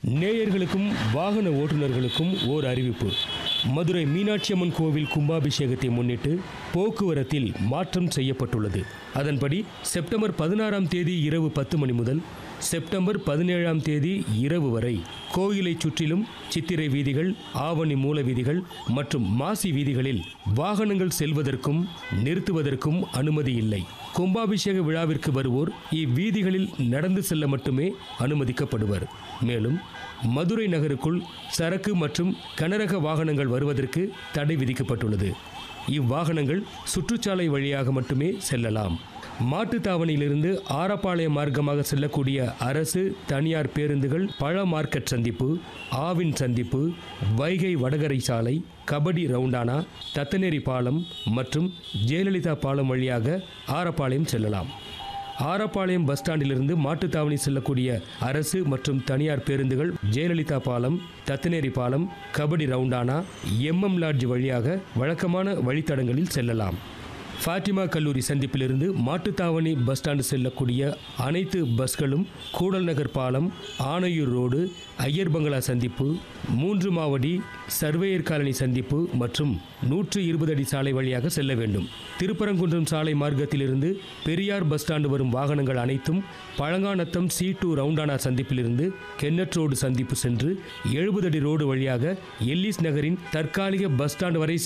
நேயர்களுக்கும் வாகன ஓட்டுநர்களுக்கும் ஓர் அறிவிப்பு மதுரை மீனாட்சி அம்மன் கோவில் கும்பாபிஷேகத்தை முன்னிட்டு போக்குவரத்தில் மாற்றம் செய்யப்பட்டுள்ளது அதன்படி செப்டம்பர் பதினாறாம் தேதி இரவு பத்து மணி முதல் செப்டம்பர் பதினேழாம் தேதி இரவு வரை கோயிலை சுற்றிலும் சித்திரை வீதிகள் ஆவணி மூல வீதிகள் மற்றும் மாசி வீதிகளில் வாகனங்கள் செல்வதற்கும் நிறுத்துவதற்கும் அனுமதி இல்லை கும்பாபிஷேக விழாவிற்கு வருவோர் இவ்வீதிகளில் நடந்து செல்ல மட்டுமே அனுமதிக்கப்படுவர் மேலும் மதுரை நகருக்குள் சரக்கு மற்றும் கனரக வாகனங்கள் வருவதற்கு தடை விதிக்கப்பட்டுள்ளது இவ்வாகனங்கள் சுற்றுச்சாலை வழியாக மட்டுமே செல்லலாம் மாட்டுத்தாவணியிலிருந்து ஆரப்பாளையம் மார்க்கமாக செல்லக்கூடிய அரசு தனியார் பேருந்துகள் பழ மார்க்கெட் சந்திப்பு ஆவின் சந்திப்பு வைகை வடகரை சாலை கபடி ரவுண்டானா தத்தநேரி பாலம் மற்றும் ஜெயலலிதா பாலம் வழியாக ஆரப்பாளையம் செல்லலாம் ஆரப்பாளையம் பஸ் ஸ்டாண்டிலிருந்து மாட்டுத்தாவணி செல்லக்கூடிய அரசு மற்றும் தனியார் பேருந்துகள் ஜெயலலிதா பாலம் தத்தநேரி பாலம் கபடி ரவுண்டானா எம்எம் லாட்ஜ் வழியாக வழக்கமான வழித்தடங்களில் செல்லலாம் ஃபாத்திமா கல்லூரி சந்திப்பிலிருந்து மாட்டுத்தாவணி பஸ் ஸ்டாண்டு செல்லக்கூடிய அனைத்து பஸ்களும் கூடல் நகர் பாலம் ஆனையூர் ரோடு ஐயர் பங்களா சந்திப்பு மூன்று மாவடி சர்வேயர் காலனி சந்திப்பு மற்றும் நூற்று இருபது அடி சாலை வழியாக செல்ல வேண்டும் திருப்பரங்குன்றம் சாலை மார்க்கத்திலிருந்து பெரியார் பஸ் ஸ்டாண்டு வரும் வாகனங்கள் அனைத்தும் பழங்காநத்தம் சி டூ ரவுண்டானா சந்திப்பிலிருந்து கென்னட் ரோடு சந்திப்பு சென்று எழுபது அடி ரோடு வழியாக எல்லிஸ் நகரின் தற்காலிக பஸ் ஸ்டாண்டு வரை